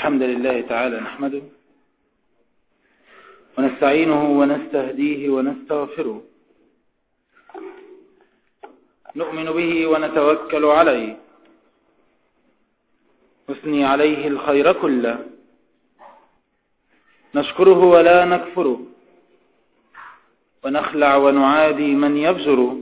الحمد لله تعالى نحمده ونستعينه ونستهديه ونستغفره نؤمن به ونتوكل عليه نثني عليه الخير كله نشكره ولا نكفره ونخلع ونعادي من يفجر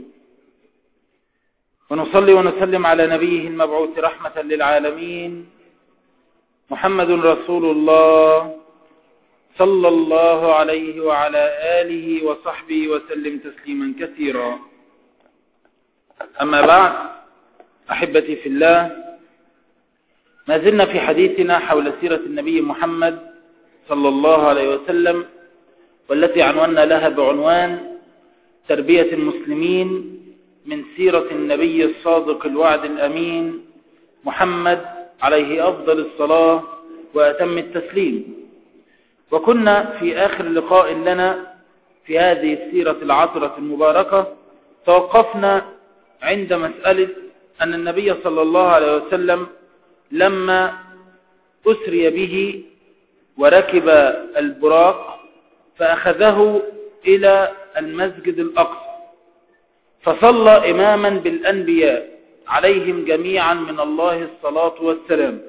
ونصلي ونسلم على نبيه المبعوث رحمة للعالمين محمد رسول الله صلى الله عليه وعلى آله وصحبه وسلم تسليما كثيرا أما بعد أحبتي في الله ما زلنا في حديثنا حول سيرة النبي محمد صلى الله عليه وسلم والتي عنونا لها بعنوان تربية المسلمين من سيرة النبي الصادق الوعد الأمين محمد عليه أفضل الصلاة وأتم التسليم وكنا في آخر لقاء لنا في هذه السيرة العطرة المباركة توقفنا عند مسألة أن النبي صلى الله عليه وسلم لما أسري به وركب البراق فأخذه إلى المسجد الأقصى فصلى إماما بالأنبياء عليهم جميعا من الله الصلاة والسلام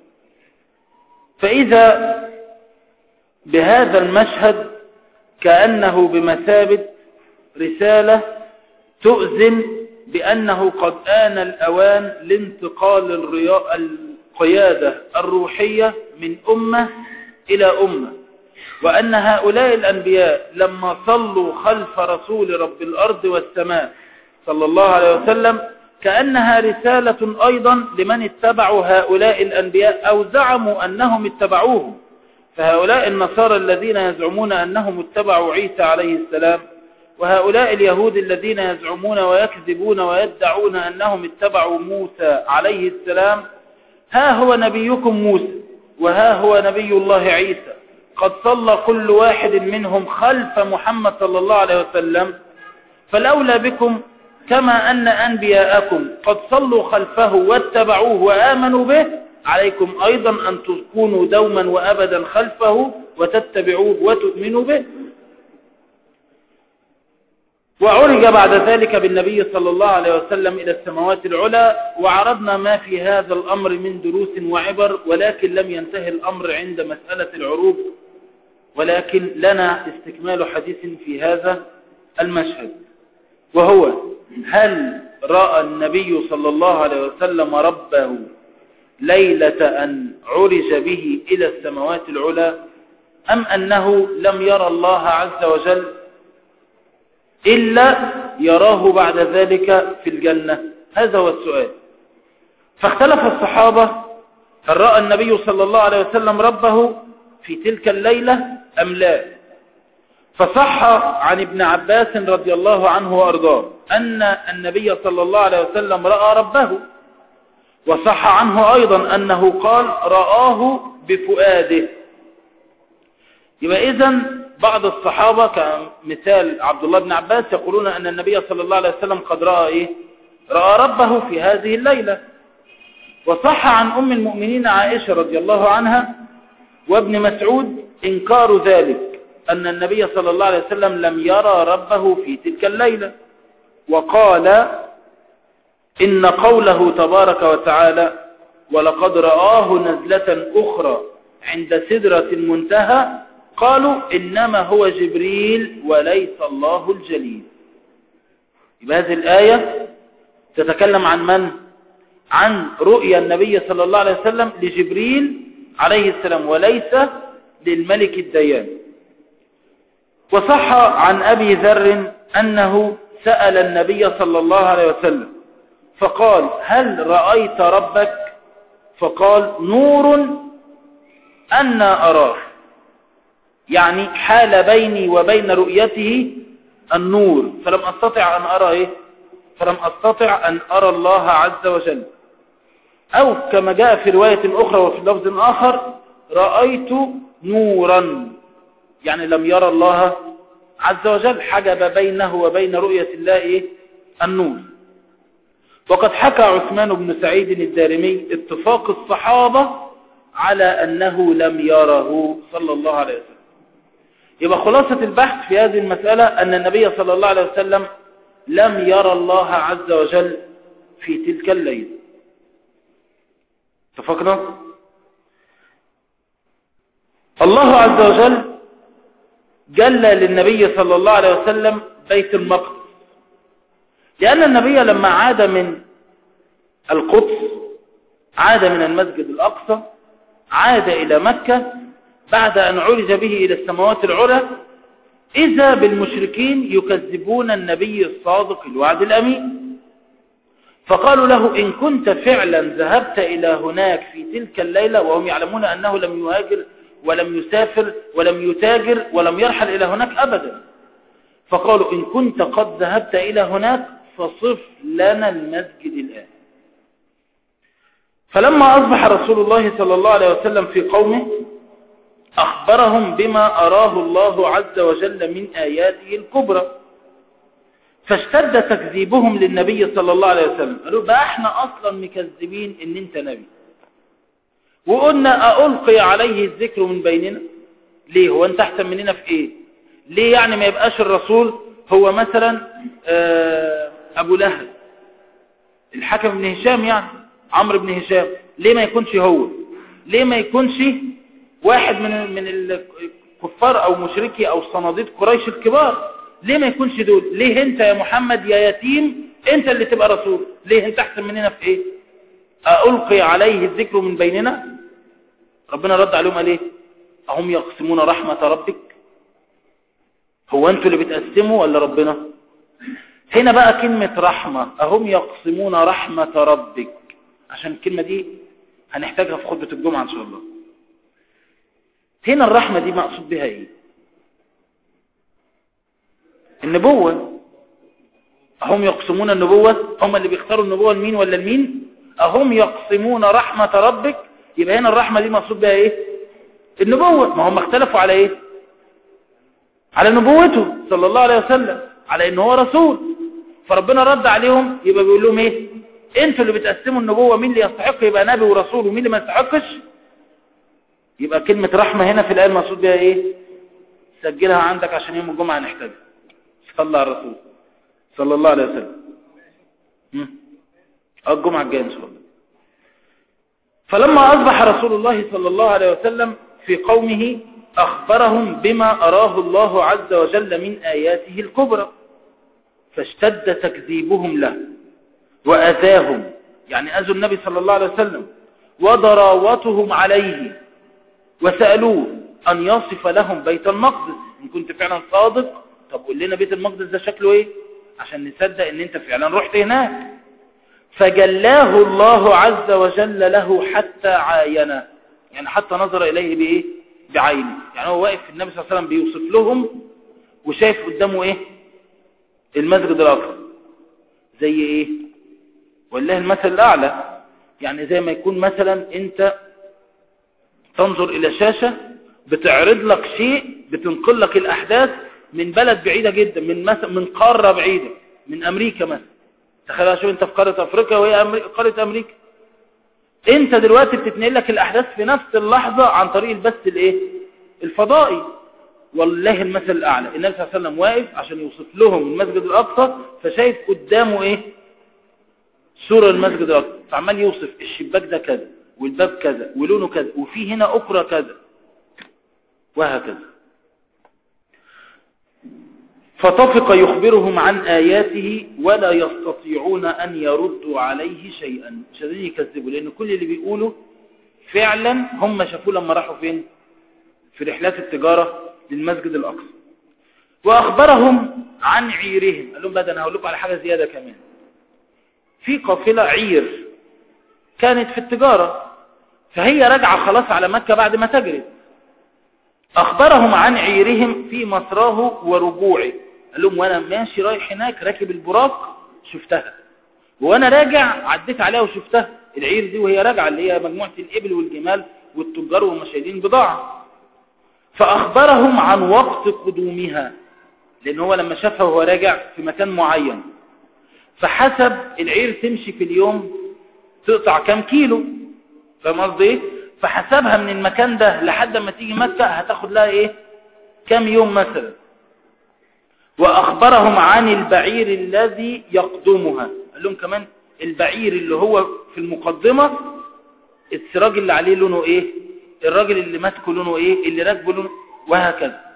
فإذا بهذا المشهد كأنه بمثابة رسالة تؤذن بأنه قد آن الأوان لانتقال القيادة الروحية من أمة إلى أمة وأن هؤلاء الأنبياء لما صلوا خلف رسول رب الأرض والسماء صلى الله عليه وسلم كأنها رسالة أيضا لمن اتبعوا هؤلاء الأنبياء أو زعموا أنهم اتبعوهم فهؤلاء النصارى الذين يزعمون أنهم اتبعوا عيسى عليه السلام وهؤلاء اليهود الذين يزعمون ويكذبون ويدعون أنهم اتبعوا موسى عليه السلام ها هو نبيكم موسى وها هو نبي الله عيسى قد صلى كل واحد منهم خلف محمد صلى الله عليه وسلم فالأولى بكم كما أن أنبياءكم قد صلوا خلفه واتبعوه وآمنوا به عليكم أيضا أن تكونوا دوما وأبدا خلفه وتتبعوه وتؤمنوا به وعرج بعد ذلك بالنبي صلى الله عليه وسلم إلى السماوات العلى وعرضنا ما في هذا الأمر من دروس وعبر ولكن لم ينتهي الأمر عند مسألة العروج ولكن لنا استكمال حديث في هذا المشهد وهو هل رأى النبي صلى الله عليه وسلم ربه ليلة أن عرج به إلى السماوات العلى أم أنه لم يرى الله عز وجل إلا يراه بعد ذلك في الجنة هذا هو السؤال فاختلف الصحابة هل رأى النبي صلى الله عليه وسلم ربه في تلك الليلة أم لا فصح عن ابن عباس رضي الله عنه وأرضاه أن النبي صلى الله عليه وسلم رأى ربه وصح عنه أيضا أنه قال رآه بفؤاده يبقى إذن بعض الصحابة كمثال عبد الله بن عباس يقولون أن النبي صلى الله عليه وسلم قد رأى إيه؟ رأى ربه في هذه الليلة وصح عن أم المؤمنين عائشة رضي الله عنها وابن مسعود إنكار ذلك أن النبي صلى الله عليه وسلم لم يرى ربه في تلك الليلة وقال إن قوله تبارك وتعالى ولقد رآه نزلة أخرى عند سدرة المنتهى قالوا إنما هو جبريل وليس الله الجليل يبقى هذه الآية تتكلم عن من؟ عن رؤيا النبي صلى الله عليه وسلم لجبريل عليه السلام وليس للملك الديان وصح عن أبي ذر أنه سأل النبي صلى الله عليه وسلم فقال هل رأيت ربك فقال نور أنا أراه يعني حال بيني وبين رؤيته النور فلم أستطع أن أرى إيه فلم أستطع أن أرى الله عز وجل أو كما جاء في رواية أخرى وفي لفظ آخر رأيت نورا يعني لم يرى الله عز وجل حجب بينه وبين رؤية الله إيه؟ النور وقد حكى عثمان بن سعيد الدارمي اتفاق الصحابة على أنه لم يره صلى الله عليه وسلم يبقى خلاصة البحث في هذه المسألة أن النبي صلى الله عليه وسلم لم يرى الله عز وجل في تلك الليلة اتفقنا الله عز وجل جلى للنبي صلى الله عليه وسلم بيت المقدس لأن النبي لما عاد من القدس عاد من المسجد الأقصى عاد إلى مكة بعد أن عرج به إلى السماوات العلى إذا بالمشركين يكذبون النبي الصادق الوعد الأمين فقالوا له إن كنت فعلا ذهبت إلى هناك في تلك الليلة وهم يعلمون أنه لم يهاجر ولم يسافر ولم يتاجر ولم يرحل إلى هناك أبدا فقالوا إن كنت قد ذهبت إلى هناك فصف لنا المسجد الآن فلما أصبح رسول الله صلى الله عليه وسلم في قومه أخبرهم بما أراه الله عز وجل من آياته الكبرى فاشتد تكذيبهم للنبي صلى الله عليه وسلم قالوا بقى احنا أصلا مكذبين ان انت نبي وقلنا ألقي عليه الذكر من بيننا ليه هو انت احسن مننا في ايه ليه يعني ما يبقاش الرسول هو مثلا ابو لهب الحكم بن هشام يعني عمرو بن هشام ليه ما يكونش هو ليه ما يكونش واحد من من الكفار او مشركي او صناديد قريش الكبار ليه ما يكونش دول ليه انت يا محمد يا يتيم انت اللي تبقى رسول ليه انت احسن مننا في ايه ألقي عليه الذكر من بيننا ربنا رد عليهم قال ايه أهم يقسمون رحمة ربك هو أنتوا اللي بتقسموا ولا ربنا هنا بقى كلمة رحمة أهم يقسمون رحمة ربك عشان الكلمة دي هنحتاجها في خطبة الجمعة إن شاء الله هنا الرحمة دي مقصود بها ايه النبوة أهم يقسمون النبوة هم اللي بيختاروا النبوة لمين ولا لمين أهم يقسمون رحمة ربك يبقى هنا الرحمة دي مقصود بها ايه النبوة ما هم اختلفوا على ايه على نبوته صلى الله عليه وسلم على ان هو رسول فربنا رد عليهم يبقى بيقول لهم ايه انتوا اللي بتقسموا النبوة مين اللي يستحق يبقى نبي ورسول ومين اللي ما يستحقش يبقى كلمة رحمة هنا في الآية المقصود بها ايه سجلها عندك عشان يوم الجمعة نحتاجها صلى على الرسول صلى الله عليه وسلم الجمعة الجاية ان شاء الله فلما أصبح رسول الله صلى الله عليه وسلم في قومه أخبرهم بما أراه الله عز وجل من آياته الكبرى فاشتد تكذيبهم له وأذاهم يعني أذوا النبي صلى الله عليه وسلم وضراوتهم عليه وسألوه أن يصف لهم بيت المقدس إن كنت فعلا صادق طب قول لنا بيت المقدس ده شكله إيه عشان نصدق إن أنت فعلا رحت هناك فجلاه الله عز وجل له حتى عاينه يعني حتى نظر إليه بإيه بعينه يعني هو واقف النبي صلى الله عليه وسلم بيوصف لهم وشايف قدامه إيه المسجد الأقصى زي إيه والله المثل الأعلى يعني زي ما يكون مثلا أنت تنظر إلى شاشة بتعرض لك شيء بتنقل لك الأحداث من بلد بعيدة جدا من مثلا من قارة بعيدة من أمريكا مثلا تخيل شو أنت في قارة أفريقيا وهي أمريكا قارة أمريكا أنت دلوقتي بتتنقل لك الأحداث في نفس اللحظة عن طريق البث الإيه الفضائي والله المثل الأعلى النبي صلى الله عليه وسلم واقف عشان يوصف لهم المسجد الأقصى فشايف قدامه إيه صورة المسجد الأقصى فعمال يوصف الشباك ده كذا والباب كذا ولونه كذا وفي هنا أخرى كذا وهكذا فطفق يخبرهم عن آياته ولا يستطيعون أن يردوا عليه شيئا مش قادرين يكذبوا لأن كل اللي بيقولوا فعلا هم شافوه لما راحوا فين في رحلات التجارة للمسجد الأقصى وأخبرهم عن عيرهم قال لهم بقى ده أنا هقول لكم على حاجة زيادة كمان في قافلة عير كانت في التجارة فهي راجعة خلاص على مكة بعد ما تجرت أخبرهم عن عيرهم في مسراه ورجوعه قال لهم وأنا ماشي رايح هناك راكب البراق شفتها وأنا راجع عديت عليها وشفتها العير دي وهي راجعة اللي هي مجموعة الإبل والجمال والتجار وهم شايلين بضاعة فأخبرهم عن وقت قدومها لأن هو لما شافها وهو راجع في مكان معين فحسب العير تمشي في اليوم تقطع كام كيلو فاهم قصدي ايه فحسبها من المكان ده لحد ما تيجي مكة هتاخد لها ايه كام يوم مثلا واخبرهم عن البعير الذي يقدمها قال لهم كمان البعير اللي هو في المقدمة السراج اللي عليه لونه ايه الراجل اللي ماسكه لونه ايه اللي راكبه لونه وهكذا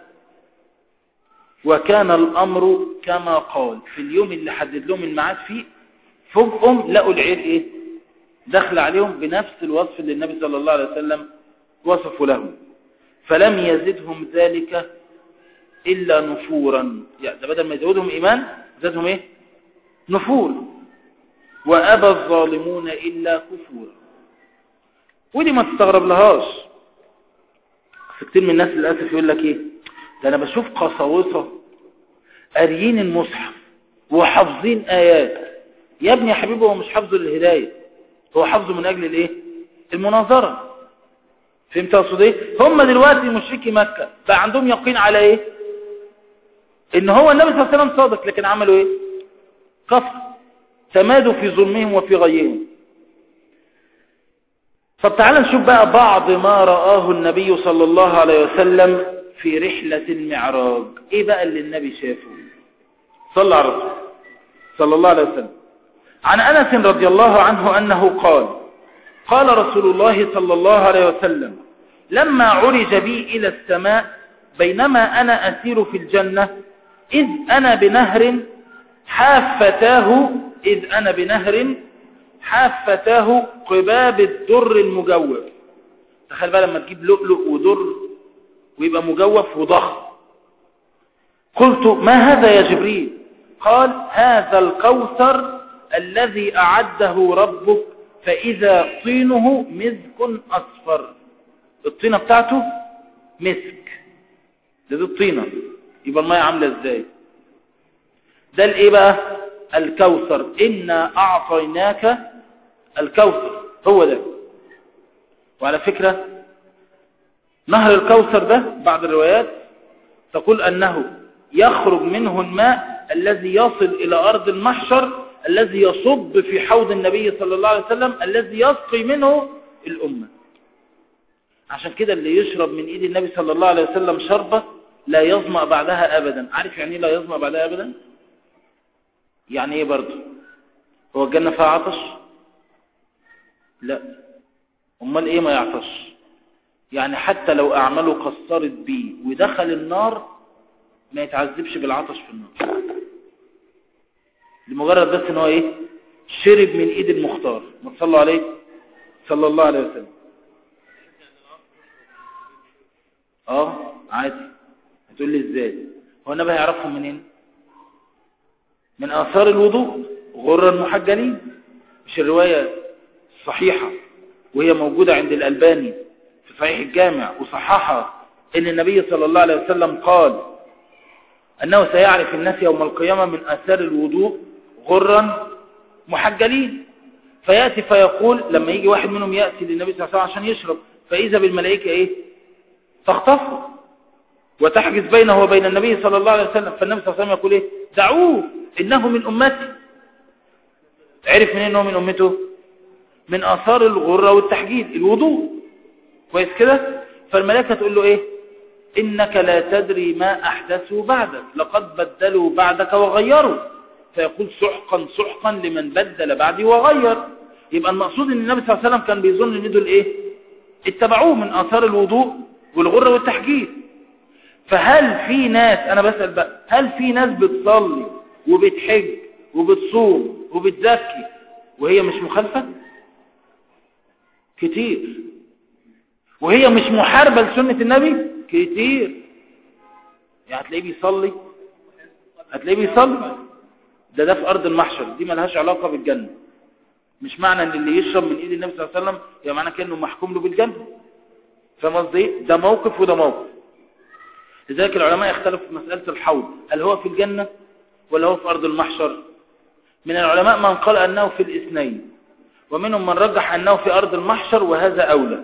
وكان الامر كما قال في اليوم اللي حدد لهم الميعاد فيه فوقهم لقوا العير ايه دخل عليهم بنفس الوصف اللي النبي صلى الله عليه وسلم وصفه لهم فلم يزدهم ذلك إلا نفورا يعني ده بدل ما يزودهم إيمان زادهم إيه نفور وأبى الظالمون إلا كفورا ودي ما تستغرب لهاش كتير من الناس للأسف يقول لك إيه ده أنا بشوف قساوسة قاريين المصحف وحافظين آيات يا ابني يا حبيبي هو مش حافظه للهداية هو حافظه من أجل الإيه المناظرة فهمت اقصد ايه هم دلوقتي مشركي مكة بقى عندهم يقين على ايه ان هو النبي صلى الله عليه وسلم صادق لكن عملوا ايه كفر تمادوا في ظلمهم وفي غيهم طب تعال نشوف بقى بعض ما رآه النبي صلى الله عليه وسلم في رحلة المعراج ايه بقى اللي النبي شافه صلى على الرسول صلى الله عليه وسلم عن أنس رضي الله عنه أنه قال قال رسول الله صلى الله عليه وسلم لما عرج بي إلى السماء بينما أنا أسير في الجنة إذ أنا بنهر حافتاه إذ أنا بنهر حافتاه قباب الدر المجوف تخيل بقى لما تجيب لؤلؤ ودر ويبقى مجوف وضخم قلت ما هذا يا جبريل قال هذا الكوثر الذي أعده ربك فإذا طينه مسك أصفر الطينة بتاعته مسك ده دي الطينة يبقى المية عاملة ازاي ده الايه بقى الكوثر إنا أعطيناك الكوثر هو ده وعلى فكرة نهر الكوثر ده بعض الروايات تقول أنه يخرج منه الماء الذي يصل إلى أرض المحشر الذي يصب في حوض النبي صلى الله عليه وسلم الذي يسقي منه الأمة عشان كده اللي يشرب من ايد النبي صلى الله عليه وسلم شربة لا يظمأ بعدها أبدا عارف يعني ايه لا يظمأ بعدها أبدا يعني ايه برضه هو الجنة فيها عطش لا امال ايه ما يعطش يعني حتى لو اعماله قصرت بيه ودخل النار ما يتعذبش بالعطش في النار لمجرد بس ان هو ايه شرب من ايد المختار ما تصلوا عليه صلى الله عليه وسلم اه عادي هتقول لي ازاي هو النبي هيعرفهم منين من اثار الوضوء غرا محجلين مش الرواية الصحيحة وهي موجودة عند الألباني في صحيح الجامع وصححها ان النبي صلى الله عليه وسلم قال أنه سيعرف الناس يوم القيامة من أثار الوضوء غرا محجلين فيأتي فيقول لما يجي واحد منهم يأتي للنبي صلى الله عليه وسلم عشان يشرب فإذا بالملائكة إيه تختصه وتحجز بينه وبين النبي صلى الله عليه وسلم فالنبي صلى الله عليه وسلم يقول إيه دعوه إنه من أمتي عرف من إنه من أمته من آثار الغرة والتحجيل الوضوء كويس كده فالملائكة تقول له إيه إنك لا تدري ما أحدثوا بعدك لقد بدلوا بعدك وغيروا فيقول سحقا سحقا لمن بدل بعدي وغير يبقى المقصود ان النبي صلى الله عليه وسلم كان بيظن ان دول ايه اتبعوه من اثار الوضوء والغرة والتحجيل فهل في ناس انا بسأل بقى هل في ناس بتصلي وبتحج وبتصوم وبتزكي وهي مش مخالفة كتير وهي مش محاربة لسنة النبي كتير يعني هتلاقيه بيصلي هتلاقيه بيصلي ده ده في أرض المحشر دي ملهاش علاقة بالجنة مش معنى ان اللي يشرب من ايد النبي صلى الله عليه وسلم يعني معنى كأنه محكوم له بالجنة فاهم قصدي ايه ده موقف وده موقف لذلك العلماء يختلفوا في مسألة الحوض هل هو في الجنة ولا هو في أرض المحشر من العلماء من قال أنه في الاثنين ومنهم من رجح أنه في أرض المحشر وهذا أولى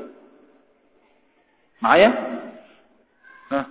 معايا ها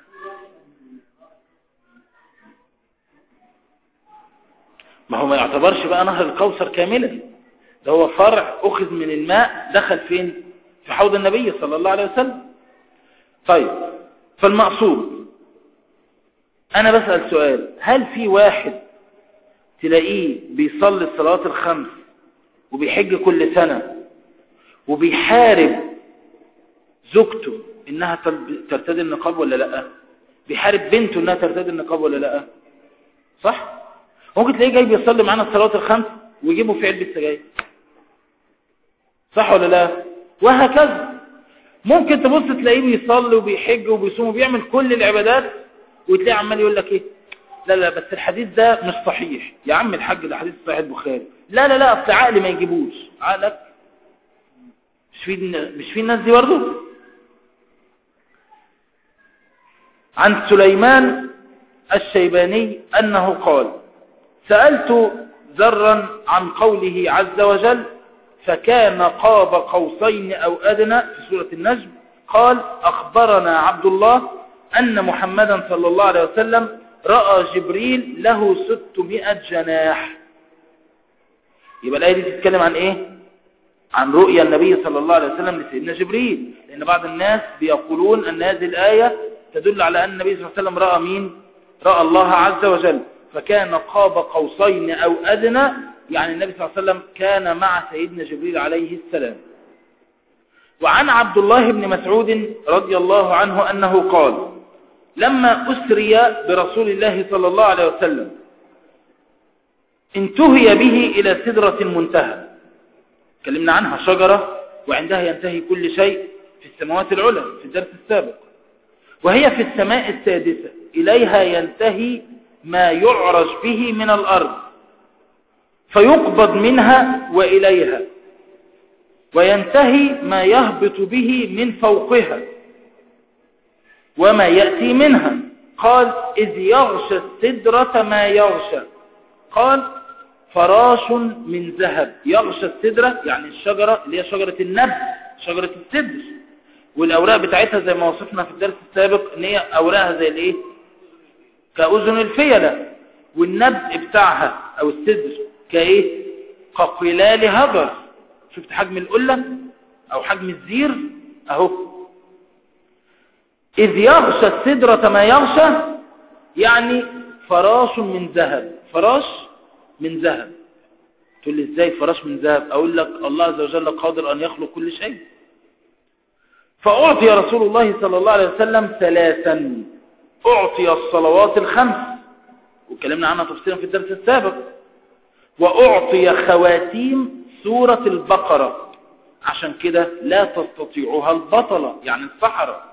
ما هو ما يعتبرش بقى نهر الكوثر كاملا ده هو فرع أخذ من الماء دخل فين في حوض النبي صلى الله عليه وسلم طيب فالمقصود أنا بسأل سؤال هل في واحد تلاقيه بيصلي الصلوات الخمس وبيحج كل سنة وبيحارب زوجته انها ترتدي النقاب ولا لا بيحارب بنته انها ترتدي النقاب ولا لا صح ممكن تلاقيه جاي بيصلي معانا الصلوات الخمس ويجيبه في علبه سجاير صح ولا لا وهكذا ممكن تبص تلاقيه بيصلي وبيحج وبيصوم وبيعمل كل العبادات وتلاقيه عمال يقول لك ايه لا لا بس الحديث ده مش صحيح يا عم الحاج ده حديث صحيح البخاري لا لا لا اصل عقلي ما يجيبوش عقلك مش في مش في الناس دي برضه عن سليمان الشيباني أنه قال سألت ذرا عن قوله عز وجل فكان قاب قوسين أو أدنى في سورة النجم قال أخبرنا عبد الله أن محمدا صلى الله عليه وسلم رأى جبريل له ستمائة جناح يبقى الآية دي تتكلم عن إيه عن رؤيا النبي صلى الله عليه وسلم لسيدنا جبريل لأن بعض الناس بيقولون أن هذه الآية تدل على أن النبي صلى الله عليه وسلم رأى مين رأى الله عز وجل فكان قاب قوسين أو أدنى يعني النبي صلى الله عليه وسلم كان مع سيدنا جبريل عليه السلام وعن عبد الله بن مسعود رضي الله عنه أنه قال لما أسري برسول الله صلى الله عليه وسلم انتهي به إلى سدرة منتهى تكلمنا عنها شجرة وعندها ينتهي كل شيء في السماوات العلى في الدرس السابق وهي في السماء السادسة إليها ينتهي ما يعرج به من الأرض فيقبض منها وإليها وينتهي ما يهبط به من فوقها وما يأتي منها قال إذ يغشى السدرة ما يغشى قال فراش من ذهب يغشى السدرة يعني الشجرة اللي هي شجرة النب شجرة السدر والأوراق بتاعتها زي ما وصفنا في الدرس السابق ان هي أوراقها زي الايه كأذن الفيلة والنبء بتاعها أو السدر كايه كقلال هجر شفت حجم القلة أو حجم الزير أهو إذ يغشى السدرة ما يغشى يعني فراش من ذهب فراش من ذهب تقول لي ازاي فراش من ذهب اقول لك الله عز وجل قادر ان يخلق كل شيء فاعطي رسول الله صلى الله عليه وسلم ثلاثا اعطي الصلوات الخمس وكلمنا عنها تفصيلا في الدرس السابق واعطي خواتيم سورة البقرة عشان كده لا تستطيعها البطلة يعني السحرة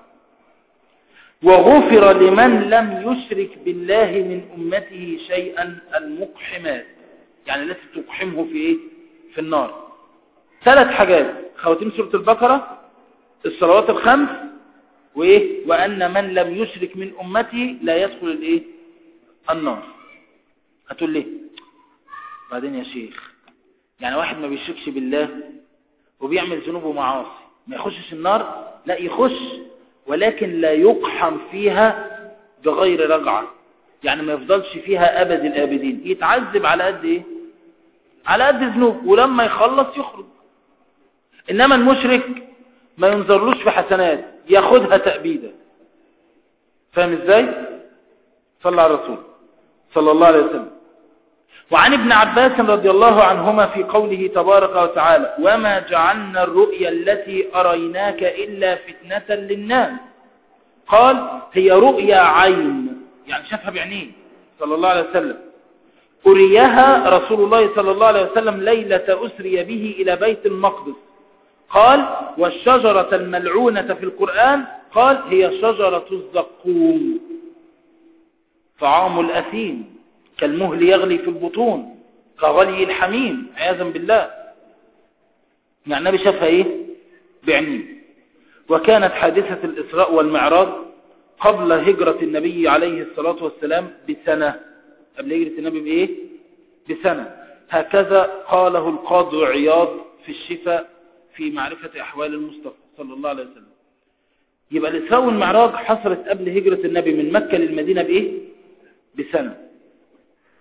وغفر لمن لم يشرك بالله من أمته شيئا المقحمات يعني التي تقحمه في إيه؟ في النار ثلاث حاجات خواتيم سورة البقرة الصلوات الخمس وإيه؟ وأن من لم يشرك من أمته لا يدخل الإيه؟ النار هتقول ليه بعدين يا شيخ يعني واحد ما بيشركش بالله وبيعمل ذنوب ومعاصي ما يخشش النار لا يخش ولكن لا يقحم فيها بغير رجعة يعني ما يفضلش فيها أبد الآبدين يتعذب على قد إيه على قد ذنوب ولما يخلص يخرج إنما المشرك ما ينظرلوش في حسنات ياخدها تأبيدا فاهم إزاي صلى على الرسول صلى الله عليه وسلم وعن ابن عباس رضي الله عنهما في قوله تبارك وتعالى وما جعلنا الرؤيا التي أريناك إلا فتنة للناس قال هي رؤيا عين يعني شافها بعينيه صلى الله عليه وسلم أريها رسول الله صلى الله عليه وسلم ليلة أسري به إلى بيت المقدس قال والشجرة الملعونة في القرآن قال هي شجرة الزقوم طعام الأثيم كالمهل يغلي في البطون كغلي الحميم عياذا بالله يعني النبي شافها ايه بعينيه وكانت حادثة الإسراء والمعراج قبل هجرة النبي عليه الصلاة والسلام بسنة قبل هجرة النبي بإيه بسنة هكذا قاله القاضي عياض في الشفاء في معرفة أحوال المصطفى صلى الله عليه وسلم يبقى الإسراء والمعراج حصلت قبل هجرة النبي من مكة للمدينة بإيه بسنة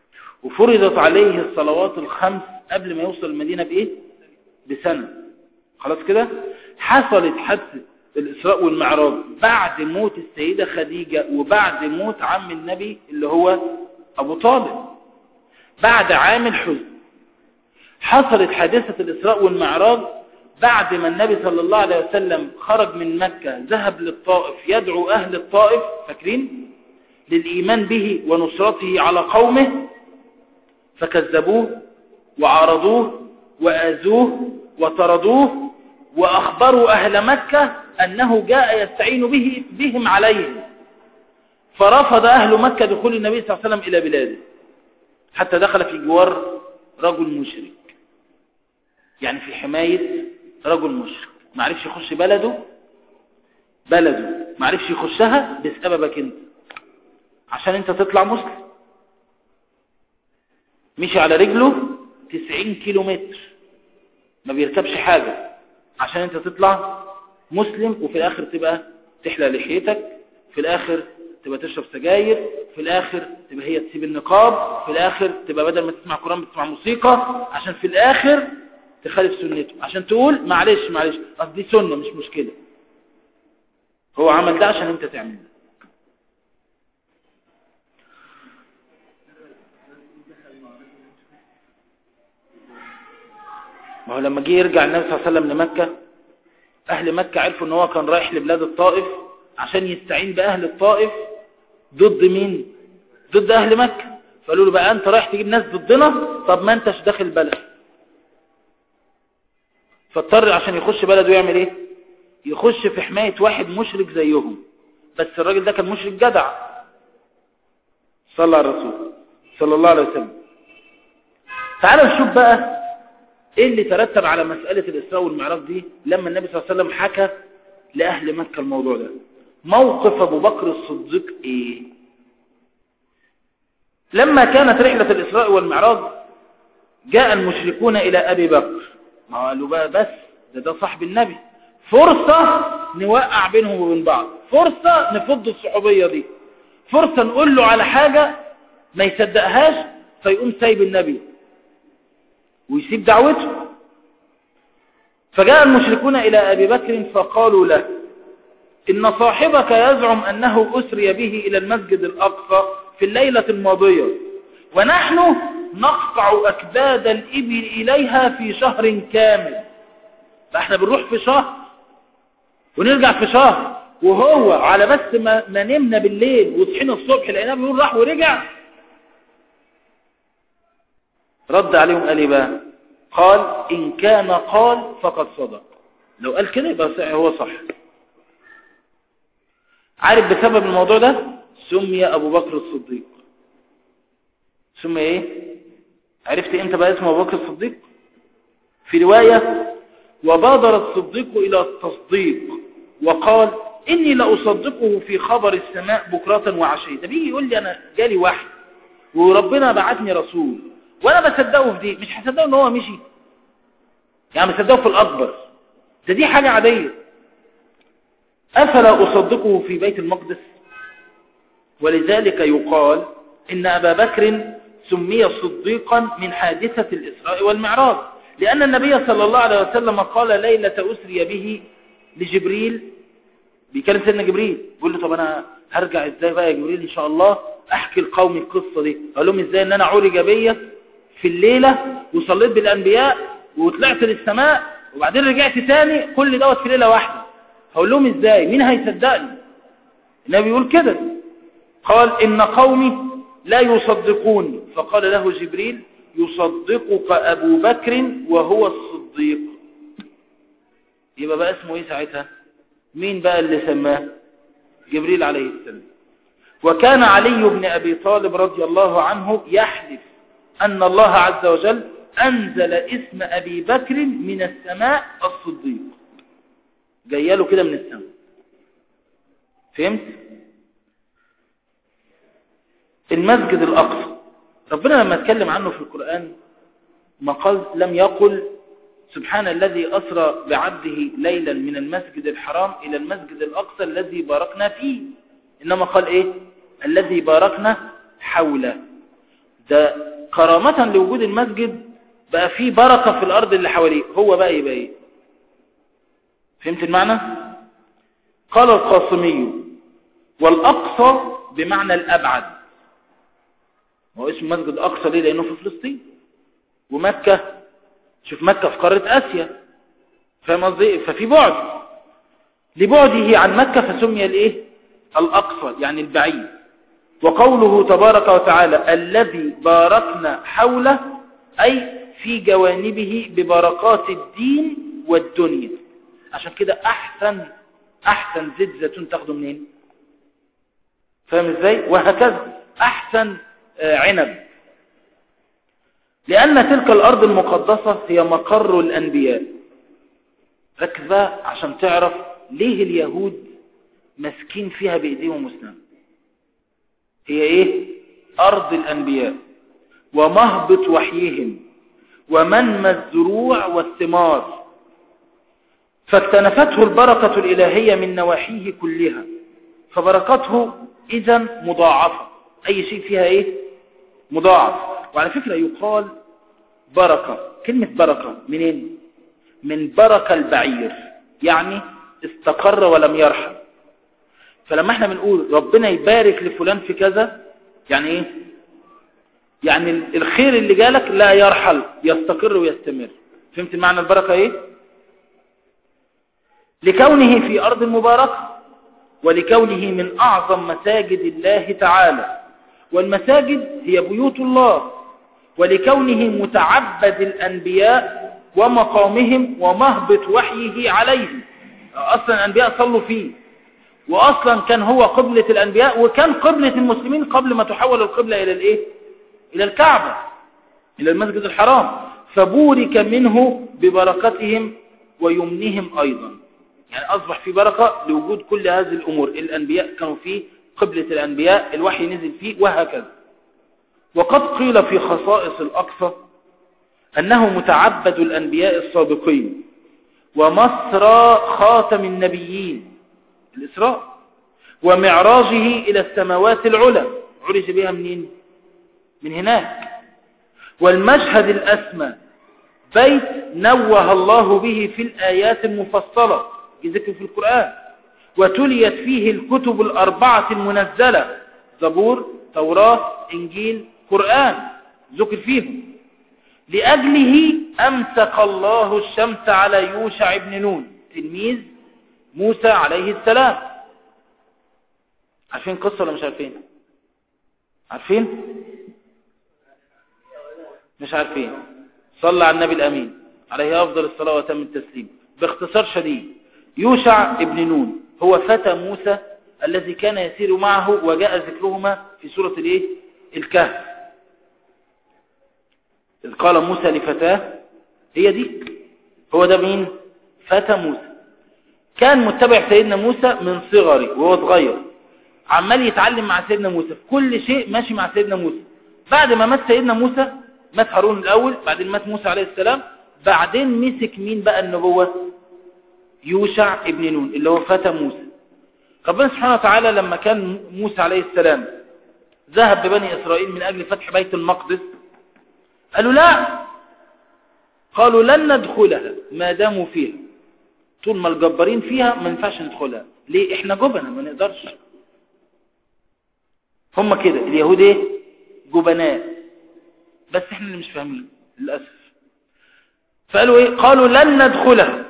وفرضت عليه الصلوات الخمس قبل ما يوصل المدينة بإيه بسنة خلاص كده حصلت حادثة الإسراء والمعراج بعد موت السيدة خديجة وبعد موت عم النبي اللي هو أبو طالب بعد عام الحزن حصلت حادثة الإسراء والمعراج بعد ما النبي صلى الله عليه وسلم خرج من مكة ذهب للطائف يدعو أهل الطائف فاكرين للإيمان به ونصرته على قومه فكذبوه وعارضوه وآذوه وطردوه وأخبروا أهل مكة أنه جاء يستعين به بهم عليهم فرفض أهل مكة دخول النبي صلى الله عليه وسلم إلى بلاده حتى دخل في جوار رجل مشرك يعني في حماية رجل مشرك ما عرفش يخش بلده بلده ما عرفش يخشها بسببك انت عشان انت تطلع مسلم مشي على رجله 90 كيلو متر ما بيركبش حاجة عشان انت تطلع مسلم وفي الاخر تبقى تحلى لحيتك في الاخر تبقى تشرب سجاير في الاخر تبقى هي تسيب النقاب في الاخر تبقى بدل ما تسمع قرآن بتسمع موسيقى عشان في الاخر تخالف سنته عشان تقول معلش معلش اصل دي سنة مش مشكلة هو عمل ده عشان انت تعمل ده ما هو لما جه يرجع النبي صلى الله عليه وسلم لمكة أهل مكة عرفوا ان هو كان رايح لبلاد الطائف عشان يستعين بأهل الطائف ضد مين ضد أهل مكة فقالوا له بقى أنت رايح تجيب ناس ضدنا طب ما أنتش داخل بلد فاضطر عشان يخش بلده يعمل ايه يخش في حماية واحد مشرك زيهم بس الراجل ده كان مشرك جدع صلى على الرسول صلى الله عليه وسلم تعالوا نشوف بقى ايه اللي ترتب على مسألة الإسراء والمعراج دي لما النبي صلى الله عليه وسلم حكى لأهل مكة الموضوع ده موقف أبو بكر الصديق ايه لما كانت رحلة الإسراء والمعراج جاء المشركون إلى أبي بكر ما قالوا بقى بس ده ده صاحب النبي فرصة نوقع بينهم وبين بعض فرصة نفض الصحوبية دي فرصة نقول له على حاجة ما يصدقهاش فيقوم سايب النبي ويسيب دعوته فجاء المشركون إلى أبي بكر فقالوا له إن صاحبك يزعم أنه أسري به إلى المسجد الأقصى في الليلة الماضية ونحن نقطع أكباد الإبل إليها في شهر كامل فإحنا بنروح في شهر ونرجع في شهر وهو على بس ما, ما نمنا بالليل وصحينا الصبح لقيناه بيقول راح ورجع رد عليهم قال ايه بقى قال إن كان قال فقد صدق لو قال كده يبقى هو صح عارف بسبب الموضوع ده سمي أبو بكر الصديق سمي ايه عرفت امتى بقى اسمه ابو بكر الصديق في رواية وبادر الصديق الى التصديق وقال اني لاصدقه في خبر السماء بكرة وعشية ده بيجي يقول لي انا جالي وحي وربنا بعتني رسول وانا بصدقه في دي مش هصدقه ان هو مشي يعني بصدقه في الاكبر ده دي حاجة عادية افلا اصدقه في بيت المقدس ولذلك يقال ان ابا بكر سمي صديقا من حادثة الإسراء والمعراج لأن النبي صلى الله عليه وسلم قال ليلة أسري به لجبريل بيكلم سيدنا جبريل بيقول له طب أنا هرجع إزاي بقى يا جبريل إن شاء الله أحكي القوم القصة دي قال لهم إزاي أن أنا عرج بيا في الليلة وصليت بالأنبياء وطلعت للسماء وبعدين رجعت تاني كل دوت في ليلة واحدة هقول لهم إزاي مين هيصدقني النبي يقول كده قال إن قومي لا يصدقوني فقال له جبريل يصدقك أبو بكر وهو الصديق يبقى بقى اسمه ايه ساعتها مين بقى اللي سماه جبريل عليه السلام وكان علي بن أبي طالب رضي الله عنه يحلف أن الله عز وجل أنزل اسم أبي بكر من السماء الصديق جايله كده من السماء فهمت المسجد الأقصى ربنا لما اتكلم عنه في القرآن ما قال لم يقل سبحان الذي أسرى بعبده ليلا من المسجد الحرام إلى المسجد الأقصى الذي باركنا فيه إنما قال إيه الذي باركنا حوله ده كرامة لوجود المسجد بقى فيه بركة في الأرض اللي حواليه هو بقى يبقى إيه فهمت المعنى قال القاسمي والأقصى بمعنى الأبعد هو اسم مسجد أقصى ليه لأنه في فلسطين ومكة شوف مكة في قارة آسيا فاهم قصدي ففي بعد لبعده عن مكة فسمي الايه الأقصى يعني البعيد وقوله تبارك وتعالى الذي باركنا حوله أي في جوانبه ببركات الدين والدنيا عشان كده أحسن أحسن زيت زيتون تاخده منين فاهم ازاي وهكذا أحسن عنب لأن تلك الأرض المقدسة هي مقر الأنبياء ركز بقى عشان تعرف ليه اليهود مسكين فيها بإيديهم وسنان هي إيه أرض الأنبياء ومهبط وحيهم ومنمى الزروع والثمار فاكتنفته البركة الإلهية من نواحيه كلها فبركته إذا مضاعفة أي شيء فيها إيه مضاعف وعلى فكرة يقال بركة كلمة بركة منين من بركة البعير يعني استقر ولم يرحل فلما احنا بنقول ربنا يبارك لفلان في كذا يعني ايه يعني الخير اللي جالك لا يرحل يستقر ويستمر فهمت معنى البركة ايه لكونه في ارض مباركة ولكونه من اعظم مساجد الله تعالى والمساجد هي بيوت الله ولكونه متعبد الانبياء ومقامهم ومهبط وحيه عليهم اصلا الانبياء صلوا فيه واصلا كان هو قبلة الانبياء وكان قبلة المسلمين قبل ما تحول القبلة الى الايه الى الكعبة الى المسجد الحرام فبورك منه ببركتهم ويمنهم ايضا يعني اصبح في بركة لوجود كل هذه الامور الانبياء كانوا فيه قبلة الانبياء الوحي نزل فيه وهكذا وقد قيل في خصائص الاقصى انه متعبد الانبياء السابقين ومصر خاتم النبيين الإسراء ومعراجه إلى السماوات العلى عرج بها منين من هناك والمشهد الأسمى بيت نوه الله به في الآيات المفصلة ذكر في القرآن وتليت فيه الكتب الأربعة المنزلة زبور توراة إنجيل قرآن ذكر فيهم لأجله أمسك الله الشمس على يوشع بن نون تلميذ موسى عليه السلام عارفين قصة ولا مش عارفين عارفين مش عارفين صلى على النبي الأمين عليه أفضل الصلاة وتم التسليم باختصار شديد يوشع ابن نون هو فتى موسى الذي كان يسير معه وجاء ذكرهما في سورة الايه الكهف إذ قال موسى لفتاه هي دي هو ده مين فتى موسى كان متبع سيدنا موسى من صغره وهو صغير عمال يتعلم مع سيدنا موسى في كل شيء ماشي مع سيدنا موسى بعد ما مات سيدنا موسى مات هارون الأول بعدين مات موسى عليه السلام بعدين مسك مين بقى النبوة يوشع ابن نون اللي هو فتى موسى ربنا سبحانه وتعالى لما كان موسى عليه السلام ذهب ببني إسرائيل من أجل فتح بيت المقدس قالوا لا قالوا لن ندخلها ما داموا فيها طول ما الجبارين فيها ما ينفعش ندخلها ليه احنا جبنة ما نقدرش هم كده اليهود ايه جبناء بس احنا اللي مش فاهمين للأسف فقالوا ايه قالوا لن ندخلها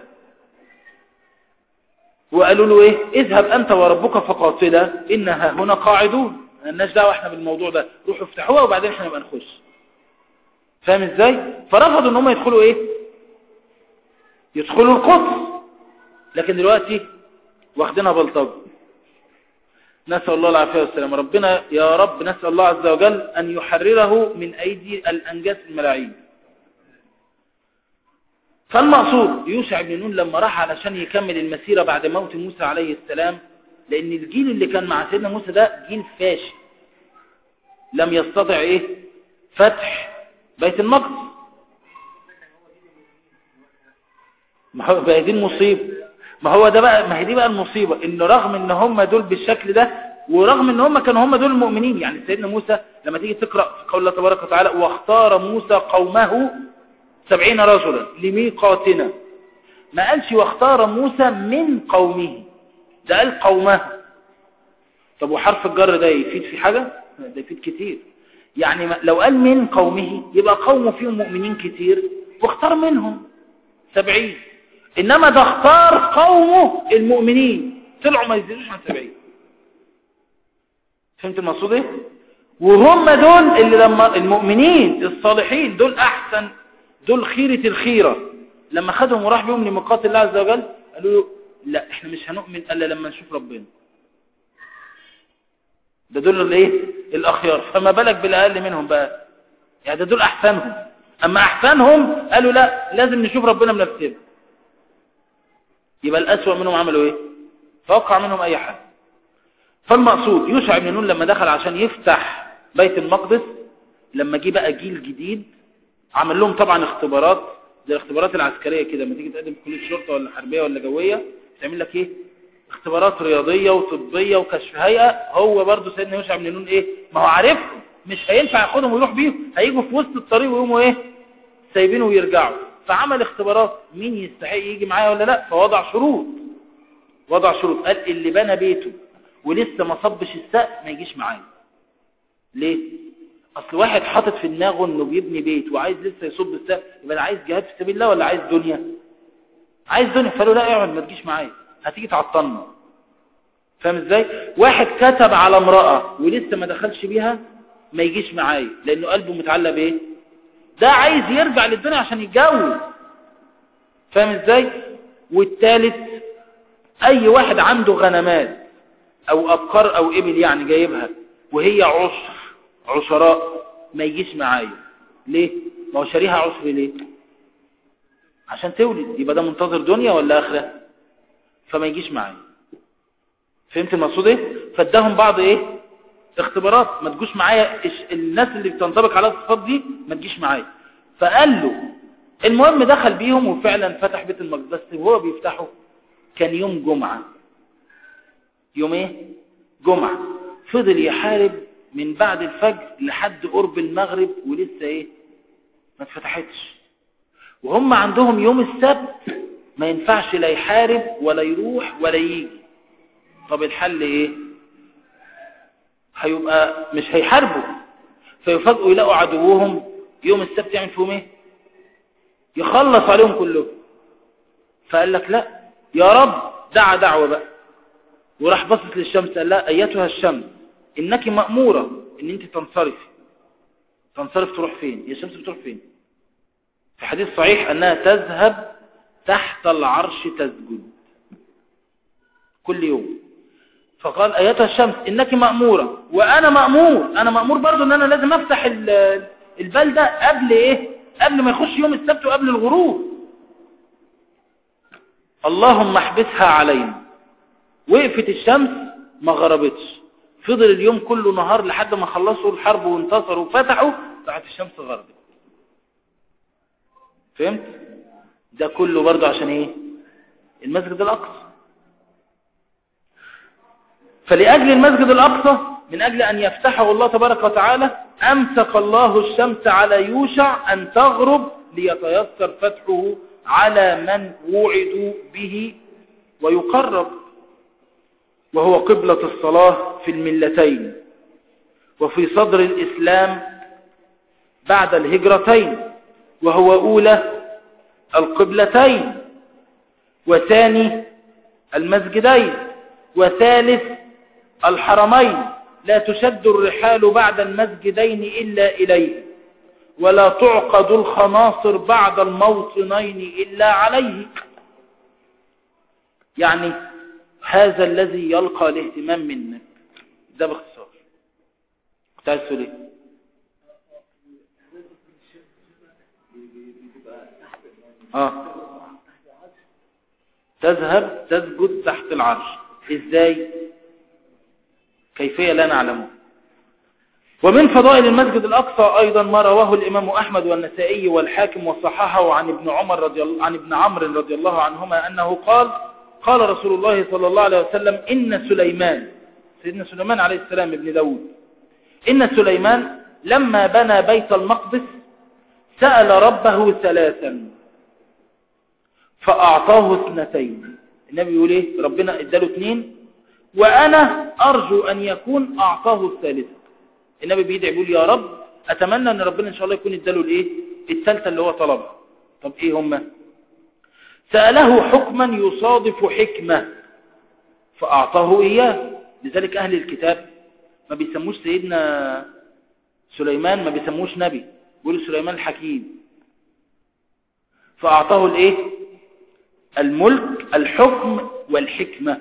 وقالوا له ايه اذهب انت وربك فقاتلا انها هنا قاعدون مالناش دعوه احنا بالموضوع ده روحوا افتحوها وبعدين احنا نبقى نخش فاهم ازاي فرفضوا ان هم يدخلوا ايه يدخلوا القدس لكن دلوقتي واخدينها بلطجه نسأل الله العافية والسلام ربنا يا رب نسأل الله عز وجل أن يحرره من أيدي الأنجاس الملاعين فالمقصود يوشع بن نون لما راح علشان يكمل المسيرة بعد موت موسى عليه السلام لأن الجيل اللي كان مع سيدنا موسى ده جيل فاشل لم يستطع إيه فتح بيت المقدس ما هو بقى دي المصيبة ما هو ده بقى ما هي دي بقى المصيبة ان رغم ان هم دول بالشكل ده ورغم ان هم كانوا هم دول المؤمنين يعني سيدنا موسى لما تيجي تقرأ في قول الله تبارك وتعالى واختار موسى قومه سبعين رجلا لميقاتنا ما قالش واختار موسى من قومه ده قال قومه طب وحرف الجر ده يفيد في حاجة ده يفيد كتير يعني لو قال من قومه يبقى قومه فيهم مؤمنين كتير واختار منهم سبعين إنما ده اختار قومه المؤمنين طلعوا ما يزيدوش عن سبعين فهمت المقصود ايه وهم دول اللي لما المؤمنين الصالحين دول احسن دول خيرة الخيرة لما خدهم وراح بيهم لمقات الله عز وجل قالوا له لا احنا مش هنؤمن الا لما نشوف ربنا ده دول الايه الاخيار فما بالك بالاقل منهم بقى يعني ده دول احسنهم اما احسنهم قالوا لا لازم نشوف ربنا بنفسنا يبقى الاسوأ منهم عملوا ايه فوقع منهم اي حاجه فالمقصود يوشع بن نون لما دخل عشان يفتح بيت المقدس لما جه بقى جيل جديد عمل لهم طبعا اختبارات زي الاختبارات العسكريه كده لما تيجي تقدم في كليه شرطه ولا حربيه ولا جويه تعمل لك ايه اختبارات رياضيه وطبيه وكشف هيئه هو برضه سيدنا يوشع بن نون ايه ما هو عارفهم مش هينفع ياخدهم ويروح بيهم هيجوا في وسط الطريق ويقوموا ايه سايبينه ويرجعوا فعمل اختبارات مين يستحق يجي معايا ولا لا فوضع شروط وضع شروط قال اللي بنى بيته ولسه ما صبش السقف ما يجيش معايا ليه اصل واحد حاطط في دماغه انه بيبني بيت وعايز لسه يصب السقف يبقى عايز جهاد في سبيل الله ولا عايز دنيا عايز دنيا فقالوا لا اقعد ما تجيش معايا هتيجي تعطلنا فاهم ازاي واحد كتب على امرأة ولسه ما دخلش بيها ما يجيش معايا لانه قلبه متعلق بايه ده عايز يرجع للدنيا عشان يتجوز فاهم ازاي والثالث اي واحد عنده غنمات او ابقار او ابل يعني جايبها وهي عشر عشراء ما يجيش معايا ليه ما هو شاريها عشر ليه عشان تولد يبقى ده منتظر دنيا ولا اخره فما يجيش معايا فهمت المقصود ايه فاداهم بعض ايه اختبارات ما تجوش معايا الناس اللي بتنطبق على الصفات دي ما تجيش معايا فقال له المهم دخل بيهم وفعلا فتح بيت المقدس بس وهو بيفتحه كان يوم جمعة يوم ايه جمعة فضل يحارب من بعد الفجر لحد قرب المغرب ولسه ايه ما اتفتحتش وهم عندهم يوم السبت ما ينفعش لا يحارب ولا يروح ولا يجي طب الحل ايه هيبقى مش هيحاربوا فيفاجئوا يلاقوا عدوهم يوم السبت يعمل فيهم ايه يخلص عليهم كلهم فقال لك لا يا رب دعا دعوة بقى وراح بصت للشمس قال لا ايتها الشمس انك مأمورة ان انت تنصرفي تنصرف تروح فين هي الشمس بتروح فين في حديث صحيح انها تذهب تحت العرش تسجد كل يوم فقال ايتها الشمس انك مأمورة وانا مأمور انا مأمور برضو ان انا لازم افتح البلدة قبل ايه قبل ما يخش يوم السبت وقبل الغروب اللهم احبسها علينا وقفت الشمس ما غربتش فضل اليوم كله نهار لحد ما خلصوا الحرب وانتصروا وفتحوا راحت الشمس غربت فهمت ده كله برضه عشان ايه المسجد الاقصى فلأجل المسجد الأقصى من أجل أن يفتحه الله تبارك وتعالى أمسك الله الشمس على يوشع أن تغرب ليتيسر فتحه على من وعدوا به ويقرب وهو قبلة الصلاة في الملتين وفي صدر الإسلام بعد الهجرتين وهو أولى القبلتين وثاني المسجدين وثالث الحرمين لا تشد الرحال بعد المسجدين إلا إليه ولا تعقد الخناصر بعد الموطنين إلا عليه يعني هذا الذي يلقى الاهتمام منك ده باختصار كنت عايز تقول ايه اه تذهب تسجد تحت العرش ازاي كيفية لا نعلمه ومن فضائل المسجد الأقصى أيضا ما رواه الإمام أحمد والنسائي والحاكم وصححه عن ابن عمر رضي الله عن ابن عمرو رضي الله عنهما أنه قال قال رسول الله صلى الله عليه وسلم إن سليمان سيدنا سليمان عليه السلام ابن داود إن سليمان لما بنى بيت المقدس سأل ربه ثلاثا فأعطاه اثنتين النبي يقول ايه ربنا اداله اثنين وأنا أرجو أن يكون أعطاه الثالثة النبي بيدعي بيقول يا رب أتمنى أن ربنا إن شاء الله يكون اداله الايه الثالثة اللي هو طلبها طب ايه هم سأله حكما يصادف حكمة فأعطاه إياه لذلك أهل الكتاب ما بيسموش سيدنا سليمان ما بيسموش نبي بيقولوا سليمان الحكيم فأعطاه الإيه الملك الحكم والحكمة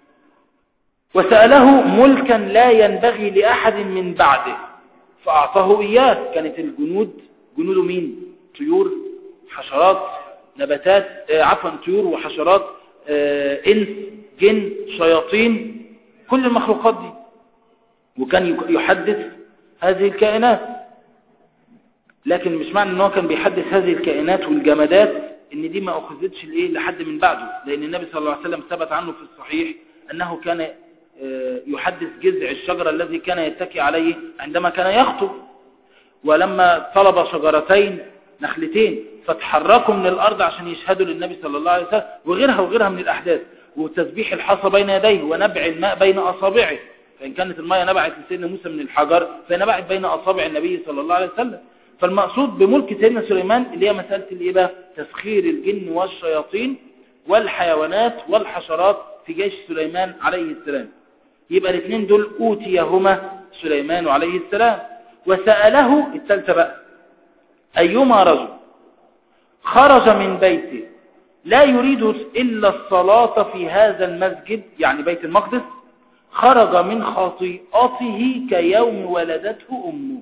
وسأله ملكا لا ينبغي لأحد من بعده فأعطاه إياه كانت الجنود جنود مين طيور حشرات نباتات آه عفوا طيور وحشرات آه إنس جن شياطين كل المخلوقات دي وكان يحدث هذه الكائنات لكن مش معنى ان هو كان بيحدث هذه الكائنات والجمادات ان دي ما اخذتش الايه لحد من بعده لان النبي صلى الله عليه وسلم ثبت عنه في الصحيح انه كان يحدث جذع الشجرة الذي كان يتكي عليه عندما كان يخطب ولما طلب شجرتين نخلتين فتحركوا من الأرض عشان يشهدوا للنبي صلى الله عليه وسلم وغيرها وغيرها من الأحداث وتسبيح الحصى بين يديه ونبع الماء بين أصابعه فإن كانت الماء نبعت لسيدنا موسى من الحجر فنبعت بين أصابع النبي صلى الله عليه وسلم فالمقصود بملك سيدنا سليمان اللي هي مسألة الإيه بقى تسخير الجن والشياطين والحيوانات والحشرات في جيش سليمان عليه السلام يبقى الاثنين دول أوتيهما سليمان عليه السلام وسأله الثالثة بقى أيما رجل خرج من بيته لا يريد إلا الصلاة في هذا المسجد يعني بيت المقدس خرج من خطيئته كيوم ولدته أمه